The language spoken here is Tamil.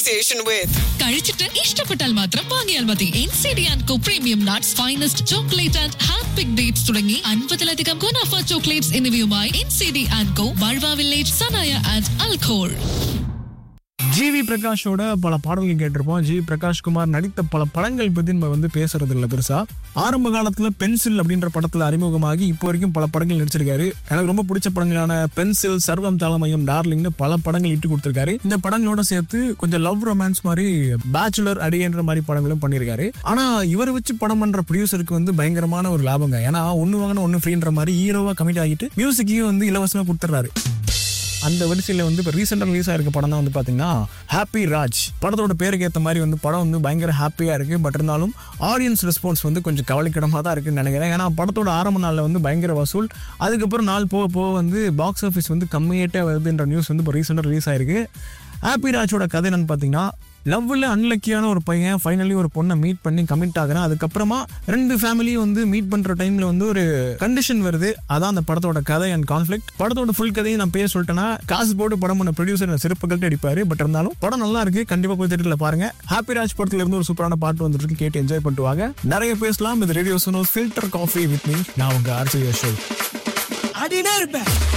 association with. കഴിച്ചിട്ട് ഇഷ്ടപ്പെട്ടാൽ മാത്രം വാങ്ങിയാൽ മതി N C D and co premium nuts finest chocolate and hand pick dates തുടങ്ങി അൻപതിലധികം ഗുണാഫ ചോക്ലേറ്റ്സ് എന്നിവയുമായി N C D and co ബൾവ വില്ലേജ് സനായ ആൻഡ് അൽഖോൾ ஜிவி பிரகாஷோட பல பாடல்கள் கேட்டிருப்போம் ஜிவி பிரகாஷ் குமார் நடித்த பல படங்கள் பத்தி நம்ம வந்து பேசுறது இல்லை பெருசா ஆரம்ப காலத்துல பென்சில் அப்படின்ற படத்துல அறிமுகமாகி இப்போ வரைக்கும் பல படங்கள் நடிச்சிருக்காரு எனக்கு ரொம்ப பிடிச்ச படங்களான பென்சில் சர்வம் தாளமயம் டார்லிங்னு பல படங்கள் இட்டு கொடுத்திருக்காரு இந்த படங்களோட சேர்த்து கொஞ்சம் லவ் ரொமான்ஸ் மாதிரி பேச்சுலர் அடியன்ற மாதிரி படங்களும் பண்ணியிருக்காரு ஆனா இவரை வச்சு படம் பண்ற ப்ரொடியூசருக்கு வந்து பயங்கரமான ஒரு லாபங்க ஏன்னா ஒன்னு வாங்கின ஒன்னு ஃப்ரீன்ற மாதிரி ஹீரோவா கமிட் ஆகிட்டு மியூசிக்கையும் வந்து இலவசமா கொடுத்துட்றாரு அந்த வரிசையில் வந்து இப்போ ரீசெண்டாக ரிலீஸ் ஆயிருக்க படம் தான் வந்து பார்த்தீங்கன்னா ஹாப்பி ராஜ் படத்தோட பேருக்கு ஏற்ற மாதிரி வந்து படம் வந்து பயங்கர ஹாப்பியாக இருக்குது பட் இருந்தாலும் ஆடியன்ஸ் ரெஸ்பான்ஸ் வந்து கொஞ்சம் கவலைக்கிடமாக தான் இருக்குன்னு நினைக்கிறேன் ஏன்னா படத்தோட ஆரம்ப நாளில் வந்து பயங்கர வசூல் அதுக்கப்புறம் நாள் போக போக வந்து பாக்ஸ் ஆஃபீஸ் வந்து கம்மியேட்டே வருதுன்ற நியூஸ் வந்து இப்போ ரீசெண்டாக ரிலீஸ் ஆயிருக்கு ஹாப்பி ராஜோட கதை என்னன்னு பார்த்தீங்கன்னா லவ்வில் அன்லக்கியான ஒரு பையன் ஃபைனலி ஒரு பொண்ணை மீட் பண்ணி கமிட் ஆகுறான் அதுக்கப்புறமா ரெண்டு ஃபேமிலியும் வந்து மீட் பண்ற டைம்ல வந்து ஒரு கண்டிஷன் வருது அதான் அந்த படத்தோட கதை அண்ட் கான்ஃபிளிக் படத்தோட ஃபுல் கதையை நான் பேர் சொல்லிட்டேன்னா காசு போட்டு படம் பண்ண ப்ரொடியூசர் சிறப்புகள்ட்டு அடிப்பாரு பட் இருந்தாலும் படம் நல்லா இருக்கு கண்டிப்பா போய் தேட்டர்ல பாருங்க ஹாப்பி ராஜ் படத்துல இருந்து ஒரு சூப்பரான பாட்டு வந்துட்டு இருக்கு கேட்டு என்ஜாய் பண்ணிட்டு வாங்க நிறைய பேசலாம் இது ரேடியோ சொன்னோம் ஃபில்டர் காஃபி வித் மீ நான் உங்க ஆர்ஜி ஷோ ஆடினே இருப்பேன்